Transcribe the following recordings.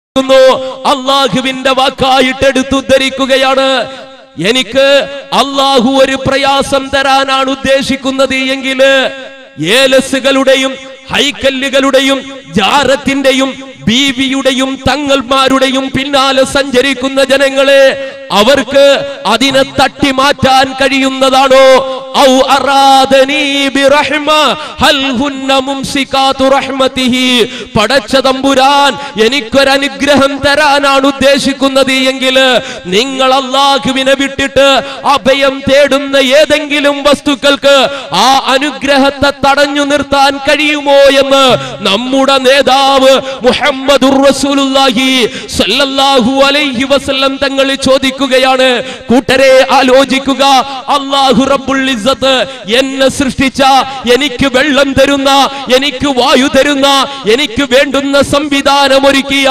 ുന്നു അള്ളാഹുവിന്റെ വാക്കായിട്ട് എടുത്തുദ്ധരിക്കുകയാണ് എനിക്ക് അള്ളാഹു ഒരു പ്രയാസം തരാനാണ് ഉദ്ദേശിക്കുന്നത് എങ്കിൽ ഏലസുകളുടെയും ഹൈക്കല്ലുകളുടെയും ജാരത്തിന്റെയും ബീവിയുടെയും തങ്ങൾമാരുടെയും പിന്നാലെ സഞ്ചരിക്കുന്ന ജനങ്ങളെ അവർക്ക് അതിനെ തട്ടി മാറ്റാൻ കഴിയുന്നതാണോ ഔ അറാദനീ ബിറഹ്മ ഹൽ ഹുന്ന മുംസികാതു റഹ്മതിഹി പടച്ച തമ്പുരാൻ എനിക്കൊരനുഗ്രഹം തരാനാണ് ഉദ്ദേശിക്കുന്നത് എങ്കിൽ നിങ്ങൾ അള്ളാഹുവിനെ വിട്ടിട്ട് അഭയം തേടുന്ന ഏതെങ്കിലും വസ്തുക്കൾക്ക് ആ അനുഗ്രഹത്തെ തടഞ്ഞു നിർത്താൻ കഴിയുമോ എന്ന് നമ്മുടെ നേതാവ് മുഹമ്മദുർ റസൂലുള്ളാഹി സല്ലല്ലാഹു അലൈഹി വസല്ലം തങ്ങൾ ചോദിക്കുകയാണ് കൂട്ടരെ ആലോചിക്കുക അല്ലാഹു റബ്ബുൽ ഇസ്സത്ത് എന്നെ സൃഷ്ടിച്ച എനിക്ക് വെള്ളം തരുന്ന എനിക്ക് വായു തരുന്ന എനിക്ക് വേണ്ടുന്ന സംവിധാനം ഒരുക്കിയ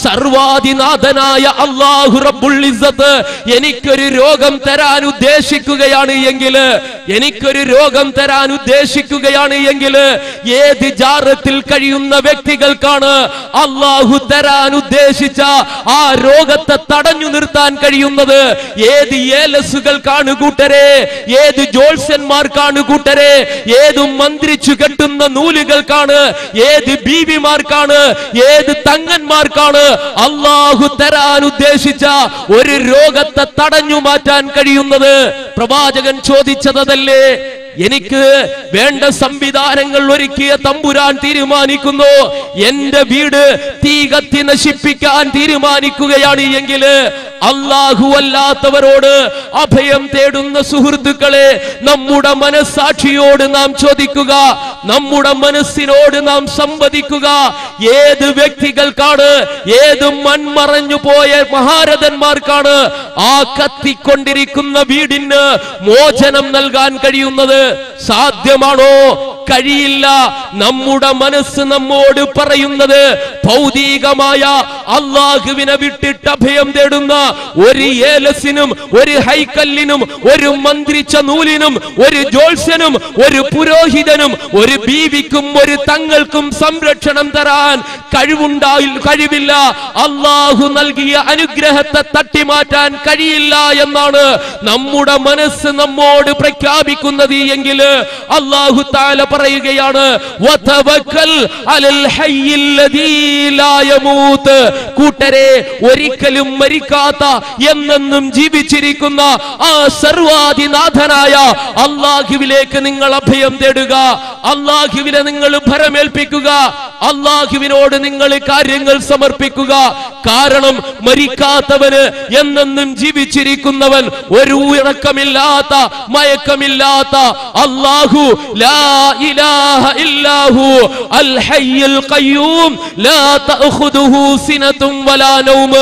സർവാധിനാഥനായ അല്ലാഹു റബ്ബുൽ ഇസ്സത്ത് എനിക്കൊരു രോഗം തരാൻ ഉദ്ദേശിക്കുകയാണ് എങ്കിൽ എനിക്കൊരു രോഗം തരാൻ ഉദ്ദേശിക്കുകയാണ് എങ്കിൽ ഏത് ജാറത്തിൽ കഴിയുന്ന വ്യക്തികൾക്കാണ് അള്ളാഹു തരാൻ ഉദ്ദേശിച്ച ആ രോഗത്തെ തടഞ്ഞു നിർത്താൻ കഴിയുന്നത് ഏത് ഏലസുകൾക്കാണ് കൂട്ടരെ ഏത് ജോത്സ്യന്മാർക്കാണ് കൂട്ടരെ ഏത് മന്ത്രിച്ചു കെട്ടുന്ന നൂലുകൾക്കാണ് ഏത് ബീവിമാർക്കാണ് ഏത് തങ്ങന്മാർക്കാണ് അള്ളാഹു തരാൻ ഉദ്ദേശിച്ച ഒരു രോഗത്തെ തടഞ്ഞു മാറ്റാൻ കഴിയുന്നത് പ്രവാചകൻ ചോദിച്ചതല്ലേ എനിക്ക് വേണ്ട സംവിധാനങ്ങൾ ഒരുക്കിയ തമ്പുരാൻ തീരുമാനിക്കുന്നു എന്റെ വീട് തീ കത്തി നശിപ്പിക്കാൻ തീരുമാനിക്കുകയാണ് എങ്കിൽ അള്ളാഹു അല്ലാത്തവരോട് അഭയം തേടുന്ന സുഹൃത്തുക്കളെ നമ്മുടെ മനസ്സാക്ഷിയോട് നാം ചോദിക്കുക നമ്മുടെ മനസ്സിനോട് നാം സംവദിക്കുക ഏത് വ്യക്തികൾക്കാണ് ഏത് മൺമറഞ്ഞു പോയ മഹാരഥന്മാർക്കാണ് ആ കത്തിക്കൊണ്ടിരിക്കുന്ന വീടിന് മോചനം നൽകാൻ കഴിയുന്നത് സാധ്യമാണോ കഴിയില്ല നമ്മുടെ മനസ്സ് നമ്മോട് പറയുന്നത് ഭൗതികമായ അള്ളാഹുവിനെ വിട്ടിട്ട് അഭയം തേടുന്ന ഒരു ഏലസിനും ഒരു ഹൈക്കല്ലിനും ഒരു മന്ത്രിച്ച നൂലിനും ഒരു ജോത്സ്യനും ഒരു പുരോഹിതനും ഒരു ബീവിക്കും ഒരു തങ്ങൾക്കും സംരക്ഷണം തരാൻ കഴിവുണ്ടായി കഴിവില്ല അള്ളാഹു നൽകിയ അനുഗ്രഹത്തെ തട്ടിമാറ്റാൻ കഴിയില്ല എന്നാണ് നമ്മുടെ മനസ്സ് നമ്മോട് പ്രഖ്യാപിക്കുന്നത് എങ്കിൽ അള്ളാഹു താല പറയുകയാണ് വതവക്കൽ അലൽ ഹയ്യിൽ ലദീ ലാ യമൂത്ത്. കൂട്ടരെ ഒരിക്കലും മരിക്കാത്ത എന്നെന്നും ജീവിച്ചിരിക്കുന്ന ആ സർവാധിനാഥനായ അള്ളാഹുവിലേക്ക് നിങ്ങൾ അഭയം തേടുക അള്ളാഹുവിനെ നിങ്ങൾ ഭരമേൽപ്പിക്കുക അള്ളാഹുവിനോട് നിങ്ങൾ കാര്യങ്ങൾ സമർപ്പിക്കുക കാരണം മരിക്കാത്തവന് എന്നെന്നും ജീവിച്ചിരിക്കുന്നവൻ ഒരു ഇറക്കമില്ലാത്ത മയക്കമില്ലാത്ത അള്ളാഹു ലാ ഇലാഹ ഇല്ലാഹു അൽ ഹയ്യുൽ ഖയ്യൂം ലാ തഅഖുദുഹു സിനതും വലാ നൗം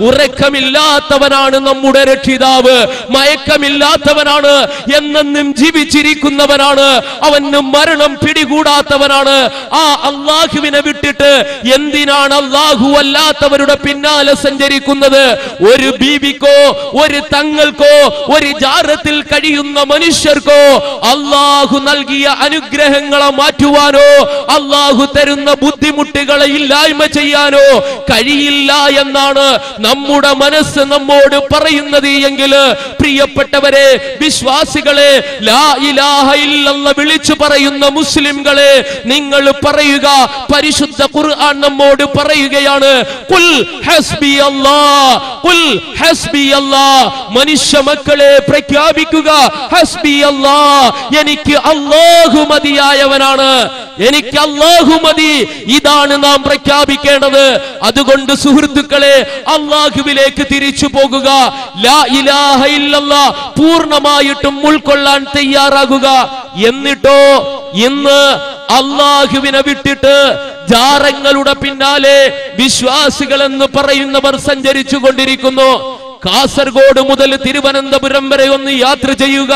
ഉറക്കമില്ലാത്തവനാണ് നമ്മുടെ രക്ഷിതാവ് മയക്കമില്ലാത്തവനാണ് എന്നെന്നും ജീവിച്ചിരിക്കുന്നവനാണ് അവന് മരണം പിടികൂടാത്തവനാണ് ആ അള്ളാഹുവിനെ വിട്ടിട്ട് എന്തിനാണ് അള്ളാഹു അല്ലാത്തവരുടെ പിന്നാലെ സഞ്ചരിക്കുന്നത് ഒരു ബീവിക്കോ ഒരു തങ്ങൾക്കോ ഒരു ജാറത്തിൽ കഴിയുന്ന മനുഷ്യർക്കോ അള്ളാഹു നൽകിയ അനുഗ്രഹങ്ങളെ മാറ്റുവാനോ അള്ളാഹു തരുന്ന ബുദ്ധിമുട്ടുകളെ ഇല്ലായ്മ ചെയ്യാനോ കഴിയില്ല എന്നാണ് നമ്മുടെ മനസ്സ് നമ്മോട് പറയുന്നത് എങ്കിൽ പ്രിയപ്പെട്ടവരെ വിശ്വാസികളെ ലാ ഇലാഹ ഇല്ലല്ല വിളിച്ചു പറയുന്ന മുസ്ലിംകളെ നിങ്ങൾ പറയുക പരിശുദ്ധ ഖുർആൻ നമ്മോട് പറയുകയാണ് കുൽ ഹസ്ബി അല്ലാ കുൽ ഹസ്ബി അല്ലാ മനുഷ്യ മക്കളെ പ്രഖ്യാപിക്കുക ഹസ്ബി അല്ലാ എനിക്ക് അല്ലാഹു മതിയായവനാണ് എനിക്ക് അല്ലാഹു മതി ഇതാണ് നാം പ്രഖ്യാപിക്കേണ്ടത് അതുകൊണ്ട് സുഹൃത്തുക്കളെ അള്ളാഹുവിലേക്ക് തിരിച്ചു പോകുക ലാ ഇലാഹ ഇല്ലല്ലാ പൂർണ്ണമായിട്ടും ഉൾക്കൊള്ളാൻ തയ്യാറാകുക എന്നിട്ടോ ഇന്ന് അള്ളാഹുവിനെ വിട്ടിട്ട് ജാറങ്ങളുടെ പിന്നാലെ വിശ്വാസികൾ എന്ന് പറയുന്നവർ സഞ്ചരിച്ചു കൊണ്ടിരിക്കുന്നു കാസർഗോഡ് മുതൽ തിരുവനന്തപുരം വരെ ഒന്ന് യാത്ര ചെയ്യുക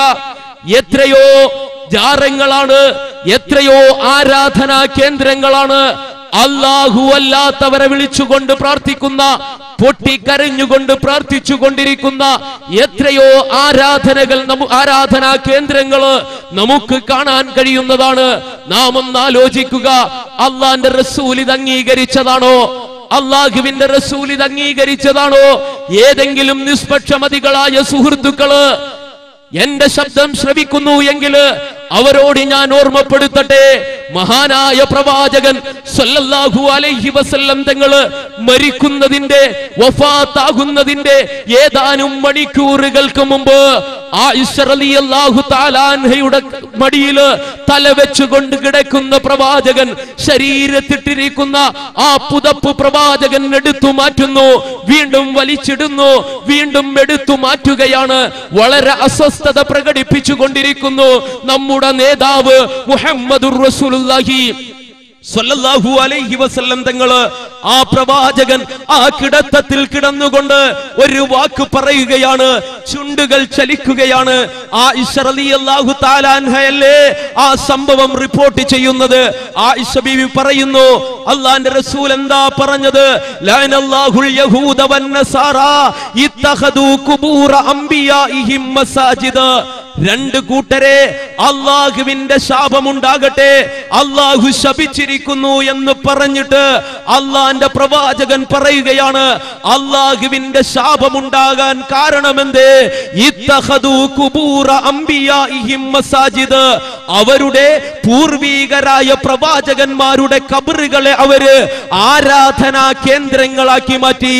എത്രയോ ജാറങ്ങളാണ് എത്രയോ ആരാധനാ കേന്ദ്രങ്ങളാണ് അല്ലാഹു അല്ലാത്തവരെ വിളിച്ചുകൊണ്ട് പ്രാർത്ഥിക്കുന്ന പൊട്ടിക്കരഞ്ഞുകൊണ്ട് പ്രാർത്ഥിച്ചു കൊണ്ടിരിക്കുന്ന എത്രയോ ആരാധനകൾ നമു ആരാധനാ കേന്ദ്രങ്ങള് നമുക്ക് കാണാൻ കഴിയുന്നതാണ് നാം ഒന്ന് ആലോചിക്കുക അള്ളാന്റെ റസൂൽ ഇത് അംഗീകരിച്ചതാണോ അള്ളാഹുവിന്റെ റസൂൽ ഇത് അംഗീകരിച്ചതാണോ ഏതെങ്കിലും നിഷ്പക്ഷമതികളായ സുഹൃത്തുക്കള് എന്റെ ശബ്ദം ശ്രവിക്കുന്നു എങ്കിൽ അവരോട് ഞാൻ ഓർമ്മപ്പെടുത്തട്ടെ മഹാനായ പ്രവാചകൻ സല്ലല്ലാഹു അലൈഹി വസല്ലം തങ്ങള് മരിക്കുന്നതിന്റെ വഫാത്താകുന്നതിന്റെ ഏതാനും മണിക്കൂറുകൾക്ക് മുമ്പ് ആയിഷ റളിയല്ലാഹു താലാൻഹയുടെ മടിയില് തല വെച്ചുകൊണ്ട് കിടക്കുന്ന പ്രവാചകൻ ശരീരത്തിട്ടിരിക്കുന്ന ആ പുതപ്പ് പ്രവാചകൻ എടുത്തു മാറ്റുന്നു വീണ്ടും വലിച്ചിടുന്നു വീണ്ടും എടുത്തു മാറ്റുകയാണ് വളരെ അസ്വസ്ഥത പ്രകടിപ്പിച്ചു കൊണ്ടിരിക്കുന്നു നമ്മുടെ നേതാവ് മുഹമ്മദുർ റസൂലുള്ളാഹി സ്വല്ലല്ലാഹു അലൈഹി വസല്ലം തങ്ങള് ആ പ്രവാചകൻ ആ കിടത്തത്തിൽ കിടന്നുകൊണ്ട് ഒരു വാക്ക് പറയുകയാണ് ചുണ്ടുകൾ ചലിക്കുകയാണ് ആ റളിയല്ലാഹു താലാൻഹയല്ലേ ആ സംഭവം റിപ്പോർട്ട് ചെയ്യുന്നത് ആ ബീവി പറയുന്നു അള്ളാന്റെ റസൂൽ എന്താ പറഞ്ഞത് ലഅനല്ലാഹുൽ യഹൂദ വന്നസാറ ഇത്തഖദു ഖുബൂറ അംബിയാഇഹിം മസാജിദ രണ്ട് കൂട്ടരെ അള്ളാഹുവിന്റെ ശാപമുണ്ടാകട്ടെ അള്ളാഹു ശപിച്ചിരിക്കുന്നു എന്ന് പറഞ്ഞിട്ട് അള്ളാന്റെ പ്രവാചകൻ പറയുകയാണ് അള്ളാഹുവിന്റെ ശാപമുണ്ടാകാൻ കാരണമെന്ത് ഇത്തഖദു ഖുബൂറ അംബിയാഇഹിം മസാജിദ് അവരുടെ പൂർവീകരായ പ്രവാചകന്മാരുടെ കബറുകളെ അവര് ആരാധനാ കേന്ദ്രങ്ങളാക്കി മാറ്റി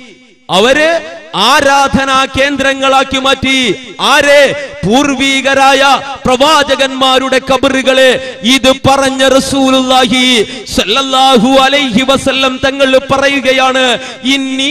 അവര് ആരാധനാ കേന്ദ്രങ്ങളാക്കി മാറ്റി ആരെ പൂർവീകരായ പ്രവാചകന്മാരുടെ കബറുകളെ ഇത് പറഞ്ഞ റസൂലുള്ളാഹി സല്ലല്ലാഹു അലൈഹി വസല്ലം തങ്ങൾ പറയുകയാണ് ഇന്നി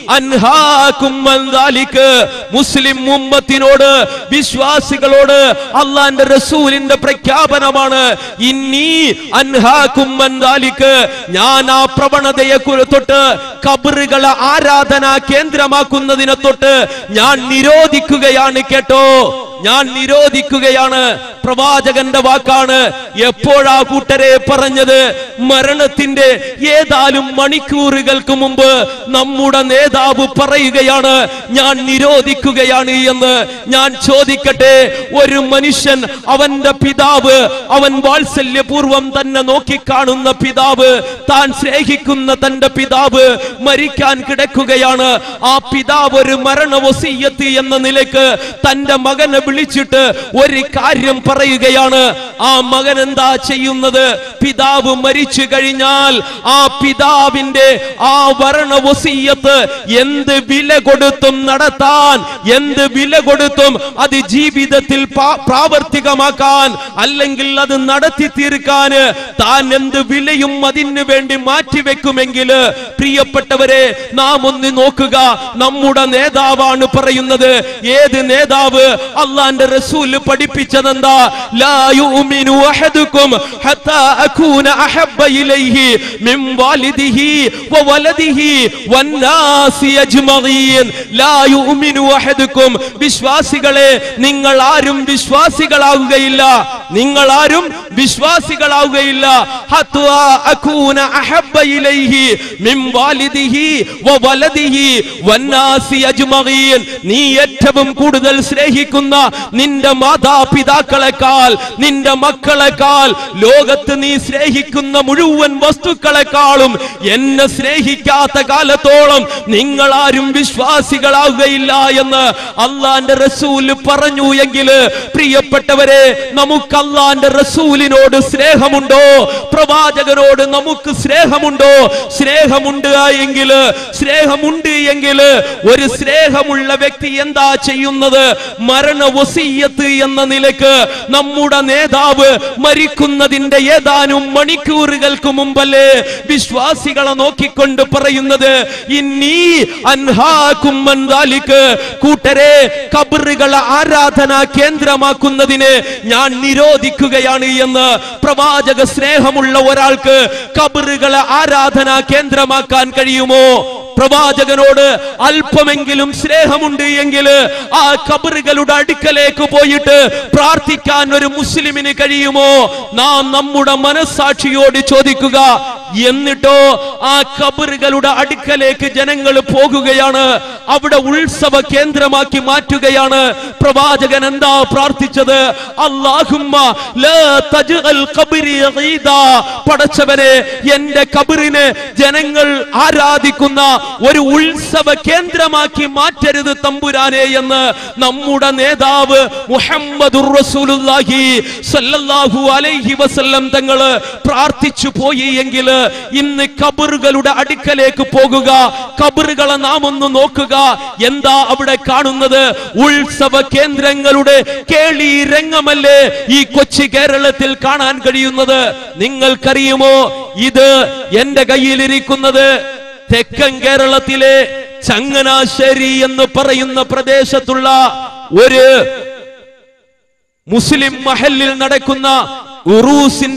അൻഹാകും അൻ ദാലിക് മുസ്ലിം ഉമ്മത്തിനോട് വിശ്വാസികളോട് അള്ളാന്റെ റസൂലിന്റെ പ്രഖ്യാപനമാണ് ഇന്നി അൻഹാകും അൻ ദാലിക് ഞാൻ ആ പ്രവണതയെ കു- തൊട്ട് കബറുകളെ ആരാധനാ കേന്ദ്രമാക്കുന്നതിനെ തൊട്ട് ഞാൻ നിരോധിക്കുകയാണ് കേട്ടോ ഞാൻ നിരോധിക്കുകയാണ് പ്രവാചകന്റെ വാക്കാണ് എപ്പോഴാ കൂട്ടരെ പറഞ്ഞത് മരണത്തിന്റെ ഏതാനും മണിക്കൂറുകൾക്ക് മുമ്പ് നമ്മുടെ നേതാവ് പറയുകയാണ് ഞാൻ നിരോധിക്കുകയാണ് എന്ന് ഞാൻ ചോദിക്കട്ടെ ഒരു മനുഷ്യൻ അവന്റെ പിതാവ് അവൻ വാത്സല്യപൂർവം തന്നെ നോക്കിക്കാണുന്ന പിതാവ് താൻ സ്നേഹിക്കുന്ന തന്റെ പിതാവ് മരിക്കാൻ കിടക്കുകയാണ് ആ പിതാവ് ഒരു മരണ വസീയത്ത് എന്ന നിലക്ക് തന്റെ മകനെ വിളിച്ചിട്ട് ഒരു കാര്യം പറയുകയാണ് ആ മകൻ എന്താ ചെയ്യുന്നത് പിതാവ് മരിച്ചു കഴിഞ്ഞാൽ ആ പിതാവിന്റെ ആ വരണ വസീയത്ത് എന്ത് വില കൊടുത്തും നടത്താൻ എന്ത് വില കൊടുത്തും അത് ജീവിതത്തിൽ പാ- പ്രാവർത്തികമാക്കാൻ അല്ലെങ്കിൽ അത് നടത്തി തീർക്കാൻ താൻ എന്ത് വിലയും അതിന് വേണ്ടി മാറ്റിവെക്കുമെങ്കിൽ പ്രിയപ്പെട്ടവരെ നാം ഒന്ന് നോക്കുക നമ്മുടെ നേതാവാണ് പറയുന്നത് ഏത് നേതാവ് അള്ളാന്റെ റസൂല് പഠിപ്പിച്ചതെന്താ ലാ യുമിനു അഹദുക്കും ഹത്താ അകൂന അഹബ്ബ ഇലൈഹി മിൻ വാലിദിഹി വവലദിഹി വന്നാസി അജ്മഈൻ ലാ യുമിനു അഹദുക്കും വിശ്വാസികളെ നിങ്ങൾ ആരും വിശ്വാസികളാവുകയില്ല നിങ്ങൾ ആരും വിശ്വാസികളാവുകയില്ല ഹത്താ അകൂന അഹബ്ബ ഇലൈഹി മിൻ വാലിദിഹി വവലദിഹി വന്നാസി അജ്മഈൻ നീ ഏറ്റവും കൂടുതൽ സ്നേഹിക്കുന്ന നിന്റെ മാതാപിതാക്കളെക്കാൾ നിന്റെ മക്കളെക്കാൾ ലോകത്ത് നീ സ്നേഹിക്കുന്ന മുഴുവൻ വസ്തുക്കളെക്കാളും എന്നെ സ്നേഹിക്കാത്ത കാലത്തോളം നിങ്ങൾ ആരും വിശ്വാസികളാവുകയില്ല എന്ന് അള്ളാന്റെ റസൂല് പറഞ്ഞു എങ്കിൽ പ്രിയപ്പെട്ടവരെ നമുക്ക് അള്ളാന്റെ റസൂലിനോട് സ്നേഹമുണ്ടോ പ്രവാചകനോട് നമുക്ക് സ്നേഹമുണ്ടോ സ്നേഹമുണ്ട് എങ്കിൽ സ്നേഹമുണ്ട് എങ്കിൽ ഒരു സ്നേഹമുള്ള വ്യക്തി എന്താ ചെയ്യുന്നത് മരണ വസീയത്ത് എന്ന നിലക്ക് നമ്മുടെ നേതാവ് മരിക്കുന്നതിന്റെ ഏതാനും മണിക്കൂറുകൾക്ക് മുമ്പല്ലേ വിശ്വാസികളെ നോക്കിക്കൊണ്ട് പറയുന്നത് ഇന്നീ അൻഹാക്കും മൻ ദാലിക്. കൂട്ടരെ കബറുകളെ ആരാധനാ കേന്ദ്രമാക്കുന്നതിന് ഞാൻ നിരോധിക്കുകയാണ് എന്ന് പ്രവാചക സ്നേഹമുള്ള ഒരാൾക്ക് കബറുകളെ ആരാധനാ കേന്ദ്രമാക്കാൻ കഴിയുമോ പ്രവാചകനോട് അല്പമെങ്കിലും സ്നേഹമുണ്ട് എങ്കിൽ ആ കബറുകളുടെ അടുക്കലേക്ക് പോയിട്ട് പ്രാർത്ഥിക്കാൻ ഒരു മുസ്ലിമിന് കഴിയുമോ നാം നമ്മുടെ മനസാക്ഷിയോട് ചോദിക്കുക എന്നിട്ടോ ആ കബറുകളുടെ അടുക്കലേക്ക് ജനങ്ങൾ പോകുകയാണ് അവിടെ ഉത്സവ കേന്ദ്രമാക്കി മാറ്റുകയാണ് പ്രവാചകൻ എന്താ പ്രാർത്ഥിച്ചത് അല്ലാഹുമ്മ ലാ തജ്അൽ ഖബ്രി ഈദാ. പടച്ചവനെ എന്റെ കബറിനെ ജനങ്ങൾ ആരാധിക്കുന്ന ഒരു ഉത്സവ കേന്ദ്രമാക്കി മാറ്റരുത് തമ്പുരാനെ എന്ന് നമ്മുടെ നേതാവ് മുഹമ്മദുർ റസൂലുള്ളാഹി സല്ലല്ലാഹു അലൈഹി വസല്ലം തങ്ങള് പ്രാർത്ഥിച്ചു പോയി എങ്കിൽ ഇന്ന് കബറുകളുടെ അടുക്കലേക്ക് പോകുക കബറുകളെ നാം ഒന്ന് നോക്കുക എന്താ അവിടെ കാണുന്നത് ഉത്സവ കേന്ദ്രങ്ങളുടെ കേളി രംഗമല്ലേ ഈ കൊച്ചി കേരളത്തിൽ കാണാൻ കഴിയുന്നത് നിങ്ങൾക്കറിയുമോ ഇത് എന്റെ കയ്യിലിരിക്കുന്നത് തെക്കൻ കേരളത്തിലെ ചങ്ങനാശ്ശേരി എന്ന് പറയുന്ന പ്രദേശത്തുള്ള ഒരു മുസ്ലിം മഹലിൽ നടക്കുന്ന ഉറൂസിന്റെ